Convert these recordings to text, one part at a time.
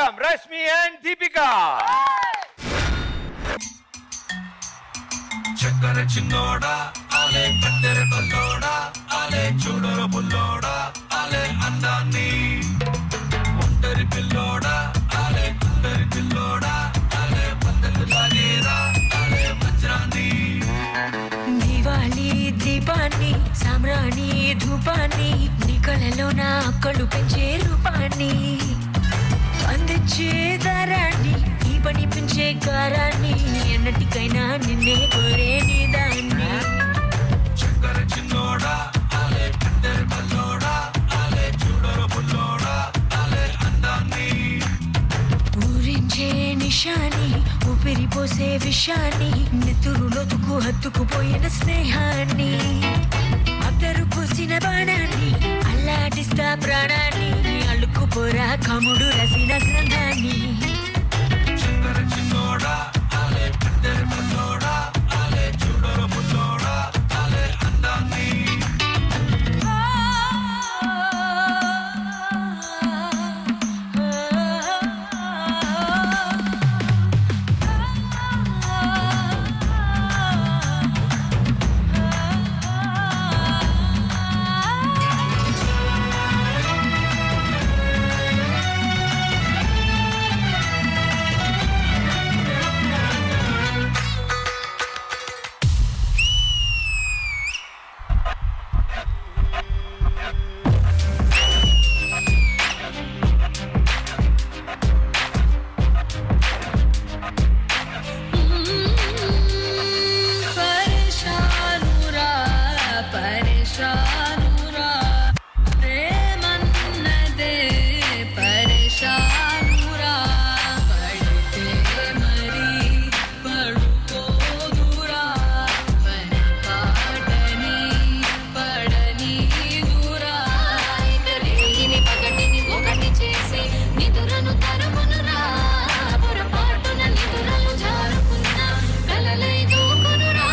Welcome Rashmi and Deepika చక్కర చిన్నోడా ఆలే కత్తెర కల్లోడా ఆలే చూడర బుల్లోడా ఆలే అందాన్ని ఒంటరి పిల్లోడా ఆలే కుంటరి పిల్లోడా ఆలే పద్ధతి లాగేరా ఆలే వజ్రాన్ని దివాళీ దీపాన్ని సామ్రాణి ధూపాన్ని నీ కలలో నా అక్కలు పెంచే రూపాన్ని అందించే దారాన్ని ఈ పని పెంచే కారాన్ని ఎన్నటికైనా నిన్నే కోరే నీ దాన్ని చక్కర చిన్నోడా ఆలే కత్తెర కల్లోడా ఆలే చూడర బుల్లోడా ఆలే అందాన్ని ఊరించే నిషాని ఊపిరి పోసే విషాన్ని నెత్తురు లోతుకు హత్తుకుపోయిన స్నేహాన్ని అద్దరు పూసిన బాణాన్ని అల్లాడిస్తా ప్రాణాన్ని అల్లుకుపోరా కముడు రసిన గ్రంథాన్ని చక్కర చిన్నోడా ఆలే కత్తెర కల్లోడా ఆలే చూడర బుల్లోడా ఆలే అందాన్ని పరేషానురా పరేషానురా ప్రేమన్నదే పరేషానురా పడితే మరి పడుకోదురా మన పాటని పడని దూరా ఇక రేగిని పగటిని ఒకటి చేసి నిదురను తరుమునురా పొరపాటున నిదురలు జారుకున్న కలలై దూకునురా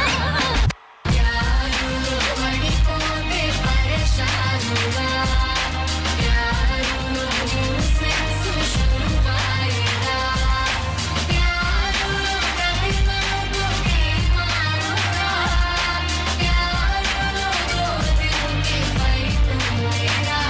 యారులో పడిపోతే పరేషానురా యారులో సెక్సు శురువాయిరా యారులో ప్రతి మలుపుకి మారురా యారులో జ్యోతికి బయటుందిరా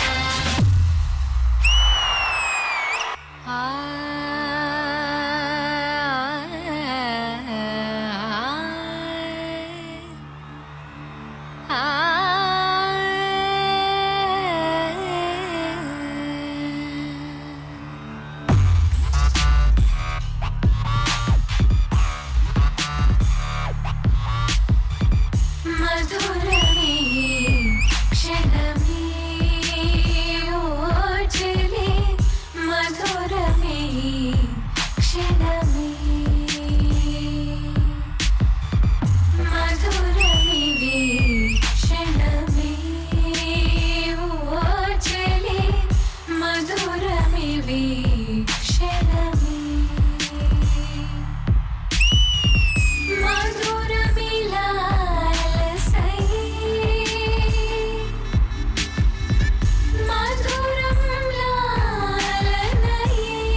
మధురమే క్షణమే ఓచలే మధురమే క్షణమే మధురమే క్షణమే ఓచలే మధురమే క్షణమే మధురమిలాలసై మధురం లాలనై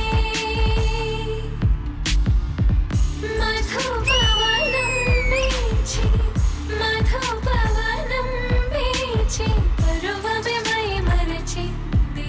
మధుపవనం వీచి మధుపవనం వీచి పరువమే మై మరచింది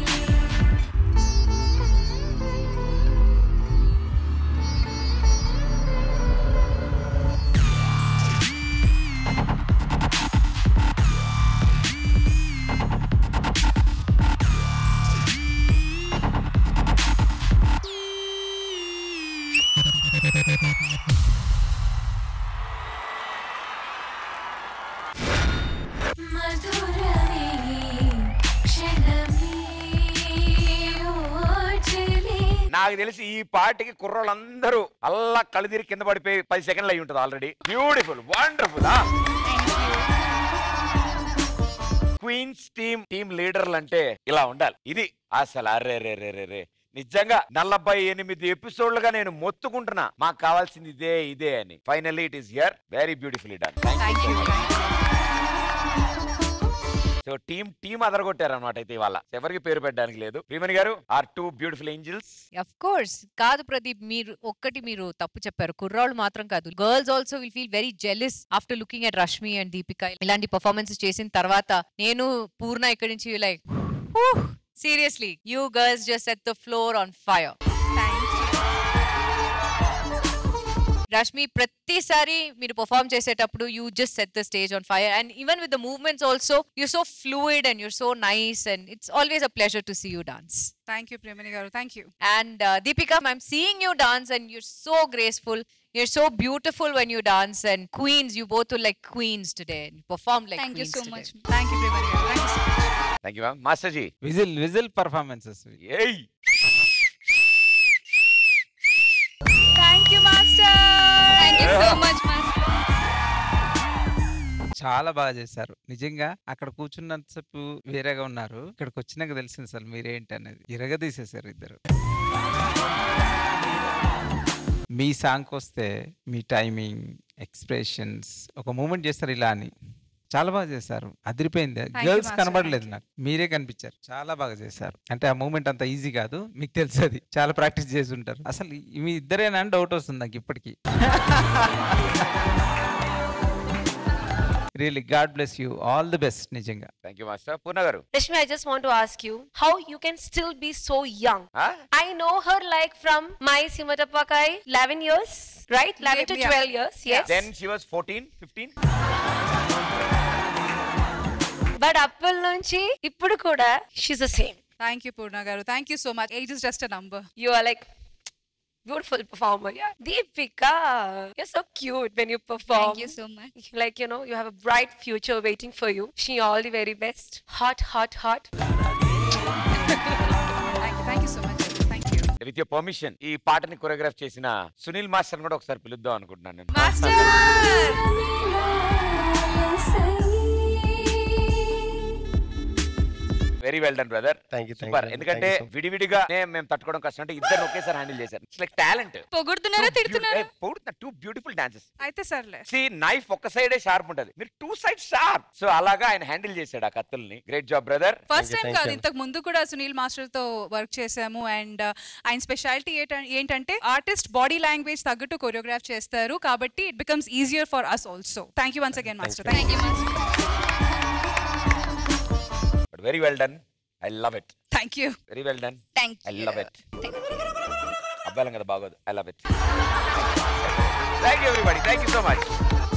మధురమే క్షణమే ఓచలే నాకు తెలిసి ఈ పాటకి కుర్రోళ్ళందరూ అల్లా కళ్ళు కింద పడిపోయి పది సెకండ్లు అయి ఉంటుంది already beautiful wonderful queens team team లీడర్లు అంటే ఇలా ఉండాలి ఇది అసలు అరే రే రే రే రే నిజంగా నలభై ఎనిమిది ఎపిసోడ్లుగా నేను మొత్తుకుంటున్నా మాకు కావాల్సింది ఇదే ఇదే అని finally it is here very beautifully done so team team అదరగొట్టారు అనమాట అయితే ఇవాళ ఎవరికి పేరు పెట్టడానికి లేదు ప్రియమణి గారు are two beautiful angels of course కాదు ప్రదీప్ మీరు ఒక్కటి మీరు తప్పు చెప్పారు కుర్రాళ్ళు మాత్రం కాదు girls also will feel very jealous after looking at Rashmi and Deepika ఇలాంటి పర్ఫార్మెన్సెస్ చేసిన తర్వాత నేను పూర్ణ ఇక్కడి నుంచి like seriously you girls just set the floor on fire Rashmi ప్రతిసారి మీరు పర్ఫామ్ చేసేటప్పుడు you just set the stage on fire and even with the movements also you so fluid and you're so nice and it's always a pleasure to see you dance thank you Priyamani గారు thank you And uh, Deepika, I'm seeing you dance and you're so graceful. You're so beautiful when you dance. And queens, you both are like queens today. And you performed like thank you queens so today. Much thank you Priyamani గారు thank you so much thank you ma'am master ji whistle whistle performances ఏయ్ thank you master thank you so much master చాలా బాగా చేశారు నిజంగా అక్కడ కూర్చున్నంతసేపు వేరేగా ఉన్నారు ఇక్కడికి వచ్చినాక తెలిసింది సార్ మీరేంటి అనేది ఇరగదీసేశారు ఇద్దరు మీ సాంగ్కి వస్తే మీ టైమింగ్ ఎక్స్ప్రెషన్స్ ఒక మూమెంట్ చేస్తారు ఇలా అని చాలా బాగా చేశారు అదిరిపోయింది you, గర్ల్స్ master. కనబడలేదు Thank you. నాకు మీరే కనిపించారు చాలా బాగా చేశారు అంటే ఆ మూమెంట్ అంత ఈజీ కాదు మీకు తెలుసు అది చాలా ప్రాక్టీస్ చేసి ఉంటారు అసలు ఈ- మీ ఇద్దరేనా అని డౌట్ వస్తుంది నాకు ఇప్పటికీ really God bless you all the best నిజంగా థ్యాంక్ యూ మాస్టర్ పూర్ణ గారు Rashmi, I just want to ask you how you can still be so young. ఆ? I know her like from my Simatapakai, 11 years, right? 11 to Yeah. 12 years, yes. Then she was fourteen fifteen But అప్పటి నుంచి ఇప్పుడు కూడా she's the same. Thank you Poorna గారు thank you so much age is just a number You are like beautiful performer. Yeah. Deepika, you're so cute when you perform. Thank you so much Like, you know, you have a bright future waiting for you. She all the very best. Hot, hot, hot. Thank you thank you so much thank you with your permission ఈ పాటని choreograph చేసిన Sunil master కూడా ఒకసారి పిలుద్దాం అనుకుంటున్నాను నేను master very well done brother thank you super ఎందుకంటే విడివిడిగా మేము తట్టుకోవడం కష్టం అంటే ఇద్దరు ఒకేసారి హ్యాండిల్ చేశారు ఇట్స్ లైక్ టాలెంట్ పొగుడుతున్నారా తిడుతున్నారా టూ బ్యూటిఫుల్ డాన్సెస్ అయితే సర్లే సి నైఫ్ ఒక సైడే షార్ప్ ఉంటది మీరు టూ సైడ్ షార్ప్ సో అలాగా ఆయన హ్యాండిల్ చేశాడు ఆ కత్తుల్ని great job brother first you, time thank కాదు you. ఇంతకు ముందు కూడా సునీల్ మాస్టర్ తో వర్క్ చేసాము అండ్ ఆయన స్పెషాలిటీ ఏంటంటే ఆర్టిస్ట్ బాడీ లాంగ్వేజ్ తగ్గట్టు కొరియోగ్రాఫ్ చేస్తారు కాబట్టి it becomes easier for us also thank you once again master thank you but very well done I love it thank you very well done thank I love it అబ్బాయిలం కదా బాగోదు I love it thank you everybody thank you so much